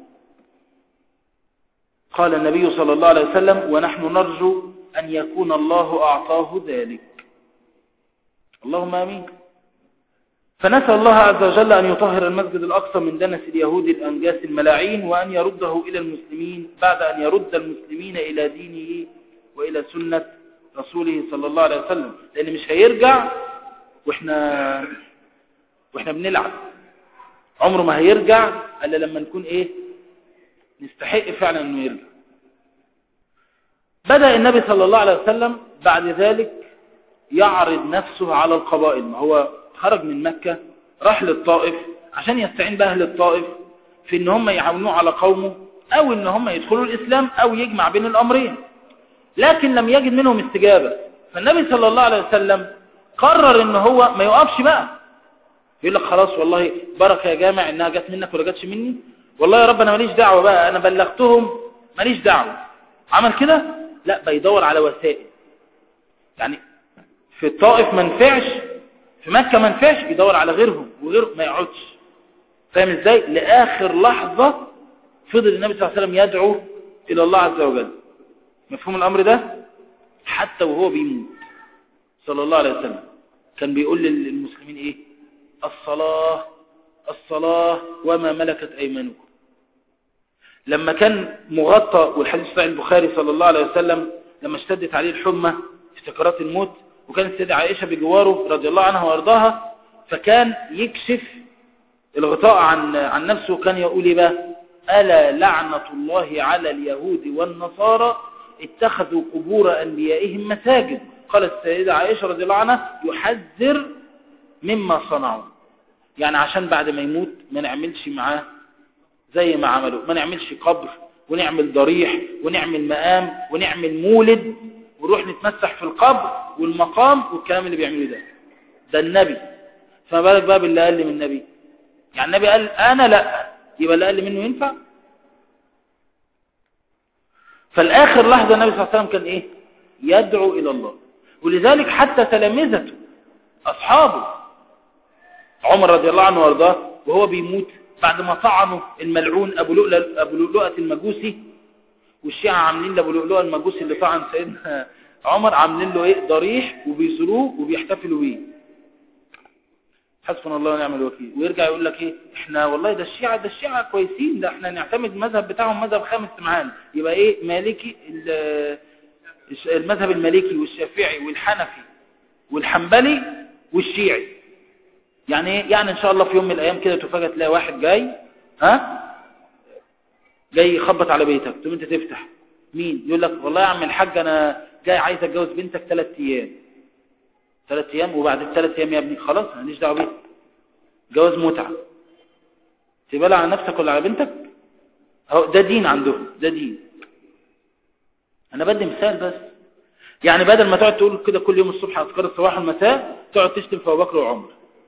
قال النبي صلى الله عليه وسلم ونحن نرجو أن يكون الله أعطاه ذلك اللهم آمين فنسأل الله عز وجل أن يطهر المسجد الأقصى من دنس اليهود الأنجاس الملاعين وأن يرده إلى المسلمين بعد أن يرد المسلمين إلى دينه وإلى سنة رسوله صلى الله عليه وسلم لأن مش هيرجع وإحنا, وإحنا بنلعب عمره ما هيرجع إلا لما نكون إيه نستحق فعلا أنه يرجع بدأ النبي صلى الله عليه وسلم بعد ذلك يعرض نفسه على القبائل ما هو خرج من مكة راح للطائف عشان يستعين بأهل الطائف في ان هم يعاونوه على قومه او ان هم يدخلوا الاسلام او يجمع بين الامرين لكن لم يجد منهم استجابة فالنبي صلى الله عليه وسلم قرر ان هو ما يقفش بقى يقول لك خلاص والله بركة يا جامع انها جت منك ولا جاتش مني والله يا رب انا ماليش دعوة بقى انا بلغتهم ماليش دعوة عمل كده لا بيدور على وسائل يعني في الطائف ما نفعش في مكة ما نفعش يدور على غيرهم وغيره ما يقعدش فاهم ازاي لاخر لحظة فضل النبي صلى الله عليه وسلم يدعو الى الله عز وجل مفهوم الامر ده حتى وهو بيموت صلى الله عليه وسلم كان بيقول للمسلمين ايه الصلاة الصلاة وما ملكت ايمانكم لما كان مغطى والحديث صحيح البخاري صلى الله عليه وسلم لما اشتدت عليه الحمى في سكرات الموت وكانت السيدة عائشة بجواره رضي الله عنها وارضاها فكان يكشف الغطاء عن عن نفسه وكان يقول ايه بقى ألا لعنة الله على اليهود والنصارى اتخذوا قبور أنبيائهم مساجد قالت السيدة عائشة رضي الله عنها يحذر مما صنعوا يعني عشان بعد ما يموت ما نعملش معاه زي ما عملوا ما نعملش قبر ونعمل ضريح ونعمل مقام ونعمل مولد ونروح نتمسح في القبر والمقام والكلام اللي بيعملوه ده ده النبي فما بالك بقى باللي اقل من النبي يعني النبي قال انا لا يبقى اللي اقل منه ينفع فالاخر لحظه النبي صلى الله عليه وسلم كان ايه يدعو الى الله ولذلك حتى تلامذته اصحابه عمر رضي الله عنه وارضاه وهو بيموت بعد ما طعنوا الملعون ابو لؤلؤه ابو لؤلؤه المجوسي والشيعة عاملين لابو لؤلؤه المجوسي اللي طعن سيدنا عمر عاملين له ايه ضريح وبيزوروه وبيحتفلوا بيه حسبنا الله ونعم الوكيل ويرجع يقول لك ايه احنا والله ده الشيعة ده الشيعة كويسين ده احنا نعتمد المذهب بتاعهم مذهب خامس معانا يبقى ايه مالكي المذهب المالكي والشافعي والحنفي والحنبلي والشيعي يعني ايه يعني ان شاء الله في يوم من الايام كده تفاجئ تلاقي واحد جاي ها جاي يخبط على بيتك تقوم انت تفتح مين يقول لك والله يا عم الحاج انا جاي عايز اتجوز بنتك ثلاث ايام ثلاث ايام وبعد الثلاث ايام يا ابني خلاص ماليش دعوه بيه جواز متعه تبالع على نفسك ولا على بنتك اهو ده دين عندهم ده دين انا بدي مثال بس يعني بدل ما تقعد تقول كده كل يوم الصبح اذكار الصباح والمساء تقعد تشتم في ابو بكر وعمر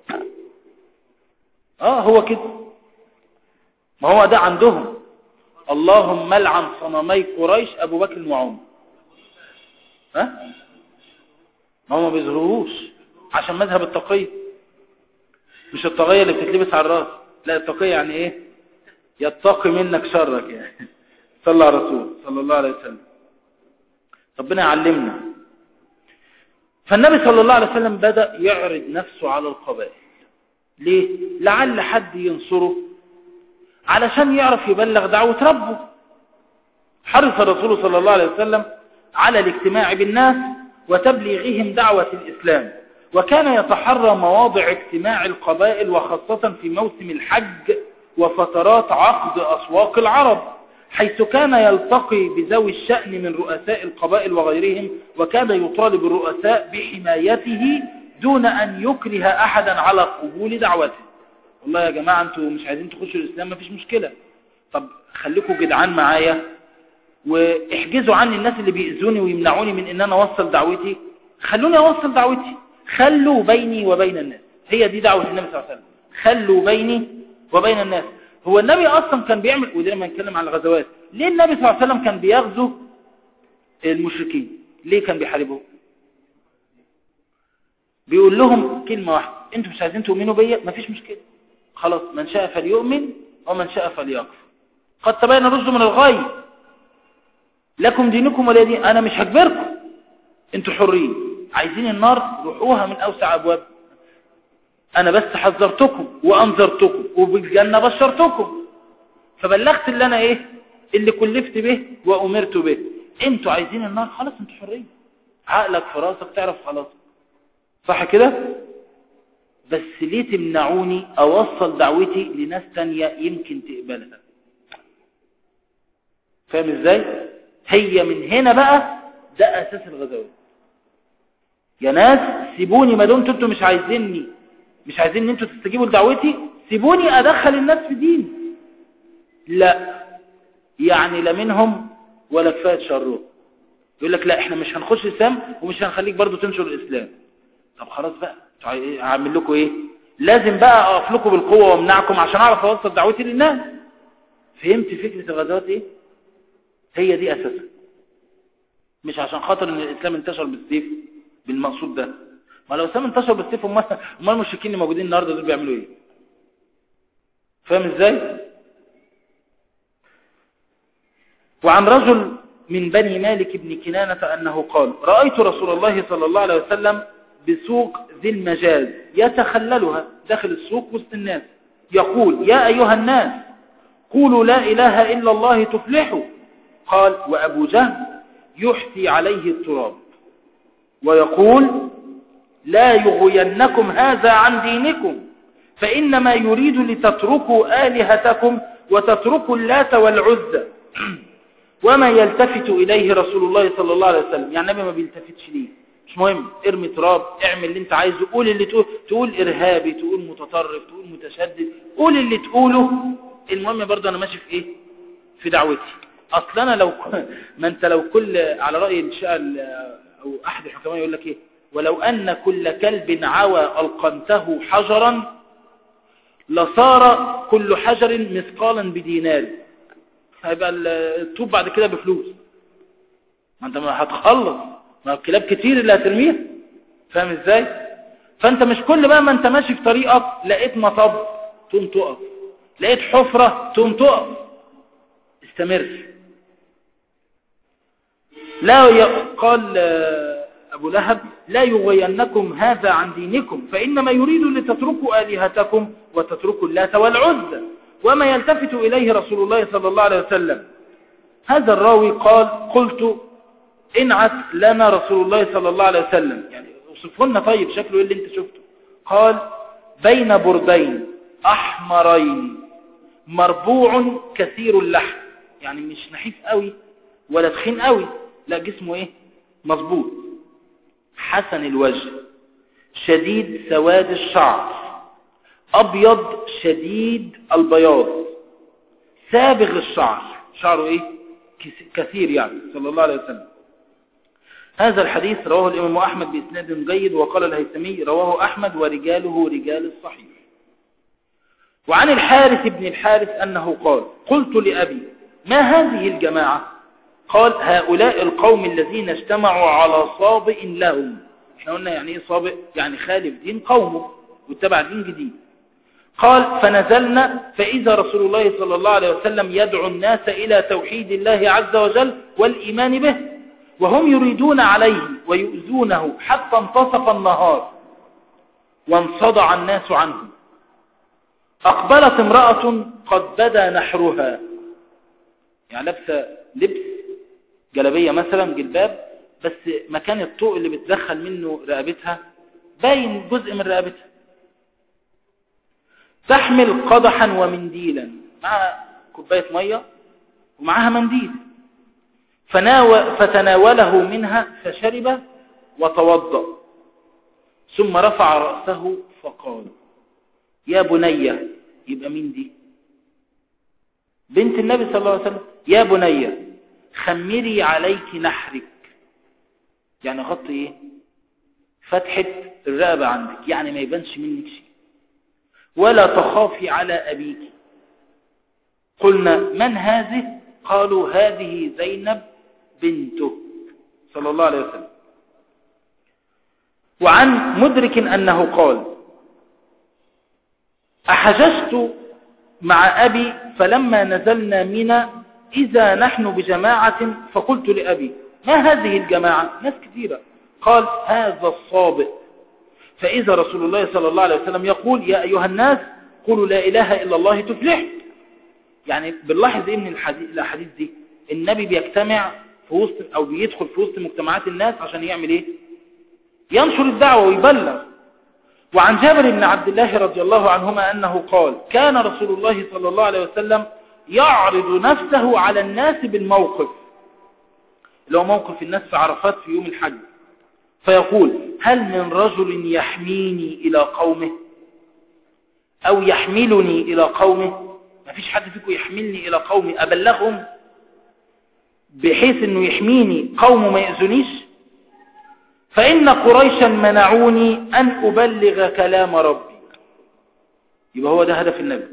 اه هو كده ما هو ده عندهم اللهم لعن صنمي قريش ابو بكر وعمر ها ما هو ما بيظهروش عشان مذهب التقية مش التقية اللي بتتلبس على الراس لا التقية يعني ايه يتقي منك شرك يعني صلى على الرسول صلى الله عليه وسلم ربنا يعلمنا فالنبي صلى الله عليه وسلم بدأ يعرض نفسه على القبائل ليه؟ لعل حد ينصره علشان يعرف يبلغ دعوة ربه حرص الرسول صلى الله عليه وسلم على الاجتماع بالناس وتبليغهم دعوة الإسلام وكان يتحرى مواضع اجتماع القبائل وخاصة في موسم الحج وفترات عقد أسواق العرب حيث كان يلتقي بذوي الشأن من رؤساء القبائل وغيرهم وكان يطالب الرؤساء بحمايته دون أن يكره أحدا على قبول دعوته والله يا جماعة أنتوا مش عايزين تخشوا الإسلام مفيش مشكلة طب خليكم جدعان معايا واحجزوا عني الناس اللي بيأذوني ويمنعوني من ان انا اوصل دعوتي خلوني اوصل دعوتي خلوا بيني وبين الناس هي دي دعوة النبي صلى الله عليه وسلم خلوا بيني وبين الناس هو النبي اصلا كان بيعمل ودي لما نتكلم عن الغزوات ليه النبي صلى الله عليه وسلم كان بيغزو المشركين ليه كان بيحاربهم بيقول لهم كلمة واحدة انتوا مش عايزين تؤمنوا بيا مفيش مشكلة خلاص من شاء فليؤمن ومن شاء فليكفر قد تبين الرشد من الغي لكم دينكم ولا دين انا مش هجبركم انتوا حرين عايزين النار روحوها من اوسع ابواب انا بس حذرتكم وانذرتكم وبالجنة بشرتكم فبلغت اللي انا ايه اللي كلفت به وامرت به انتوا عايزين النار خلاص انتوا حرين عقلك في راسك تعرف خلاص صح كده بس ليه تمنعوني اوصل دعوتي لناس تانية يمكن تقبلها فاهم ازاي هي من هنا بقى ده اساس الغزوات يا ناس سيبوني ما دمتوا انتوا مش عايزيني مش عايزين ان انتوا تستجيبوا لدعوتي سيبوني ادخل الناس في دين لا يعني لا منهم ولا كفايه شرهم يقول لك لا احنا مش هنخش الاسلام ومش هنخليك برضو تنشر الاسلام طب خلاص بقى هعمل لكم ايه لازم بقى اقف لكم بالقوه وامنعكم عشان اعرف اوصل دعوتي للناس فهمت فكره الغزوات ايه هي دي اساسها مش عشان خاطر ان الاسلام انتشر بالسيف بالمقصود ده ما لو الاسلام انتشر بالسيف امال امال المشركين اللي موجودين النهارده دول بيعملوا ايه فاهم ازاي وعن رجل من بني مالك بن كنانة أنه قال رأيت رسول الله صلى الله عليه وسلم بسوق ذي المجاز يتخللها داخل السوق وسط الناس يقول يا أيها الناس قولوا لا إله إلا الله تفلحوا قال وأبو جهل يحتي عليه التراب ويقول لا يغينكم هذا عن دينكم فإنما يريد لتتركوا آلهتكم وتتركوا اللات والعزة وما يلتفت إليه رسول الله صلى الله عليه وسلم يعني النبي ما بيلتفتش ليه مش مهم ارمي تراب اعمل اللي انت عايزه قول اللي تقول تقول ارهابي تقول متطرف تقول متشدد قول اللي تقوله المهم برضه انا ماشي في ايه في دعوتي اصل انا لو ما انت لو كل على راي الشاعر او احد الحكماء يقول لك ايه ولو ان كل كلب عوى القمته حجرا لصار كل حجر مثقالا بدينار هيبقى الطوب بعد كده بفلوس ما انت ما هتخلص ما الكلاب كتير اللي هترميها فاهم ازاي فانت مش كل بقى ما انت ماشي في طريقك لقيت مطب تقوم تقف لقيت حفرة تقوم تقف استمر لا قال أبو لهب لا يغينكم هذا عن دينكم فإنما يريد لتتركوا آلهتكم وتتركوا اللات والعزة وما يلتفت إليه رسول الله صلى الله عليه وسلم هذا الراوي قال قلت انعت لنا رسول الله صلى الله عليه وسلم يعني اوصفه لنا طيب شكله ايه اللي انت شفته قال بين بردين احمرين مربوع كثير اللحم يعني مش نحيف قوي ولا تخين قوي لا جسمه ايه مظبوط حسن الوجه شديد سواد الشعر ابيض شديد البياض سابغ الشعر شعره ايه كثير يعني صلى الله عليه وسلم هذا الحديث رواه الإمام أحمد بإسناد جيد وقال الهيثمي رواه أحمد ورجاله رجال الصحيح وعن الحارث بن الحارث أنه قال قلت لأبي ما هذه الجماعة قال هؤلاء القوم الذين اجتمعوا على صابئ لهم احنا قلنا يعني ايه صابئ يعني خالف دين قومه واتبع دين جديد قال فنزلنا فإذا رسول الله صلى الله عليه وسلم يدعو الناس إلى توحيد الله عز وجل والإيمان به وهم يريدون عليه ويؤذونه حتى انتصف النهار وانصدع الناس عنه أقبلت امرأة قد بدا نحرها يعني لابسة لبس جلبية مثلا جلباب بس مكان الطوق اللي بتدخل منه رقبتها باين جزء من رقبتها تحمل قدحا ومنديلا مع كوباية مية ومعها منديل فتناوله منها فشرب وتوضأ ثم رفع رأسه فقال يا بني يبقى مين دي بنت النبي صلى الله عليه وسلم يا بني خمري عليك نحرك يعني غطي ايه فتحة الرقبة عندك يعني ما يبانش منك شيء ولا تخافي على أبيك قلنا من هذه قالوا هذه زينب بنته صلى الله عليه وسلم وعن مدرك أنه قال أحججت مع أبي فلما نزلنا منا إذا نحن بجماعة فقلت لأبي ما هذه الجماعة ناس كثيرة قال هذا الصابئ فإذا رسول الله صلى الله عليه وسلم يقول يا أيها الناس قولوا لا إله إلا الله تفلح يعني بنلاحظ إيه من الأحاديث دي النبي بيجتمع في وسط أو بيدخل في وسط مجتمعات الناس عشان يعمل إيه ينشر الدعوة ويبلغ وعن جابر بن عبد الله رضي الله عنهما أنه قال كان رسول الله صلى الله عليه وسلم يعرض نفسه على الناس بالموقف اللي هو موقف الناس في عرفات في يوم الحج فيقول هل من رجل يحميني إلى قومه أو يحملني إلى قومه ما فيش حد فيكم يحملني إلى قومي أبلغهم بحيث أنه يحميني قوم ما يأذنيش فإن قريشا منعوني أن أبلغ كلام ربي يبقى هو ده هدف النبي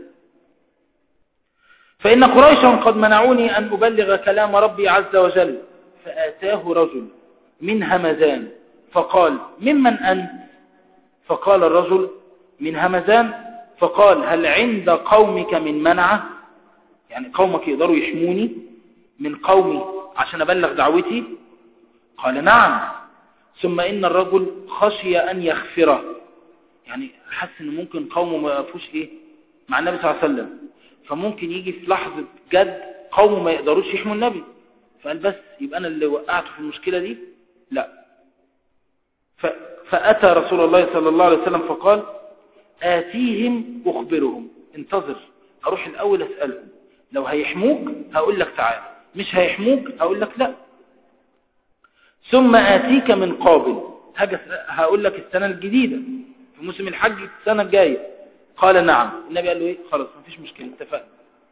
فإن قريشا قد منعوني أن أبلغ كلام ربي عز وجل فآتاه رجل من همزان فقال ممن أنت فقال الرجل من همزان فقال هل عند قومك من منعه يعني قومك يقدروا يحموني من قومي عشان أبلغ دعوتي قال نعم ثم إن الرجل خشي أن يغفره يعني حس أنه ممكن قومه ما يقفوش إيه مع النبي صلى الله عليه وسلم فممكن يجي في لحظة جد قومه ما يقدروش يحموا النبي فقال بس يبقى أنا اللي وقعته في المشكلة دي لا فأتى رسول الله صلى الله عليه وسلم فقال آتيهم أخبرهم انتظر أروح الأول أسألهم لو هيحموك هقول لك تعال مش هيحموك هقول لك لا ثم آتيك من قابل هقول لك السنة الجديدة في موسم الحج السنة الجاية قال نعم النبي قال له ايه خلاص مفيش مشكلة اتفقنا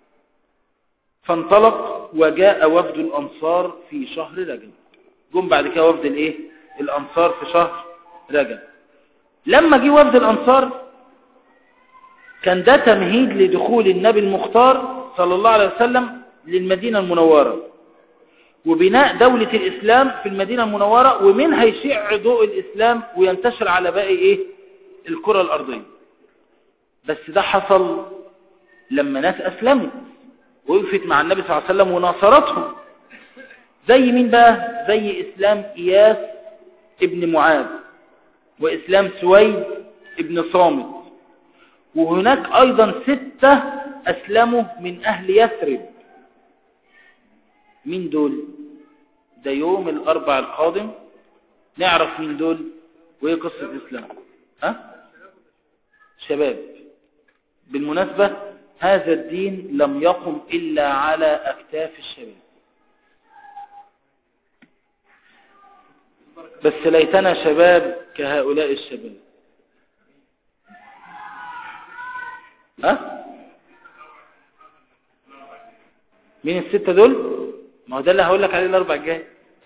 فانطلق وجاء وفد الأنصار في شهر رجب جم بعد كده وفد الايه الأنصار في شهر رجب لما جه وفد الأنصار كان ده تمهيد لدخول النبي المختار صلى الله عليه وسلم للمدينة المنورة وبناء دولة الإسلام في المدينة المنورة ومن هيشع ضوء الإسلام وينتشر على باقي إيه الكرة الأرضية بس ده حصل لما ناس أسلموا وقفت مع النبي صلى الله عليه وسلم وناصرتهم زي مين بقى زي إسلام إياس ابن معاذ وإسلام سويد ابن صامت وهناك أيضا ستة أسلموا من أهل يثرب مين دول ده يوم الأربع القادم نعرف مين دول وإيه قصة الإسلام ها شباب بالمناسبة هذا الدين لم يقم إلا على أكتاف الشباب بس ليتنا شباب كهؤلاء الشباب ها مين الستة دول ما هو ده اللي هقول لك عليه الاربع الجاي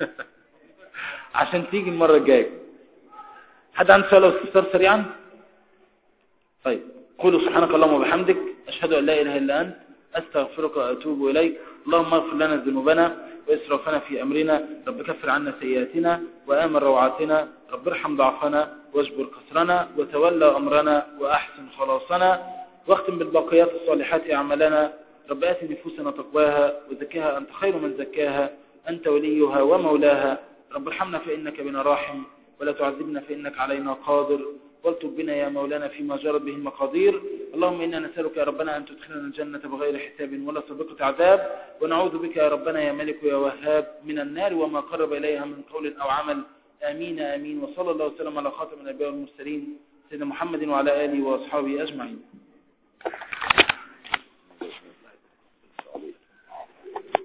عشان تيجي المرة الجاية حد عنده سؤال او استفسار سريعا طيب قولوا سبحانك اللهم وبحمدك أشهد أن لا إله إلا أنت أستغفرك وأتوب إليك اللهم اغفر لنا ذنوبنا وإسرافنا في أمرنا رب كفر عنا سيئاتنا وآمن روعاتنا رب ارحم ضعفنا واجبر كسرنا وتولى أمرنا وأحسن خلاصنا واختم بالباقيات الصالحات أعمالنا رب آت نفوسنا تقواها وزكاها أنت خير من زكاها أنت وليها ومولاها رب ارحمنا فإنك بنا راحم ولا تعذبنا فإنك علينا قادر والتب بنا يا مولانا فيما جرت به المقادير اللهم إنا نسألك يا ربنا أن تدخلنا الجنة بغير حساب ولا سابقة عذاب ونعوذ بك يا ربنا يا ملك يا وهاب من النار وما قرب إليها من قول أو عمل آمين آمين وصلى الله وسلم على خاتم الأنبياء والمرسلين سيدنا محمد وعلى آله وأصحابه أجمعين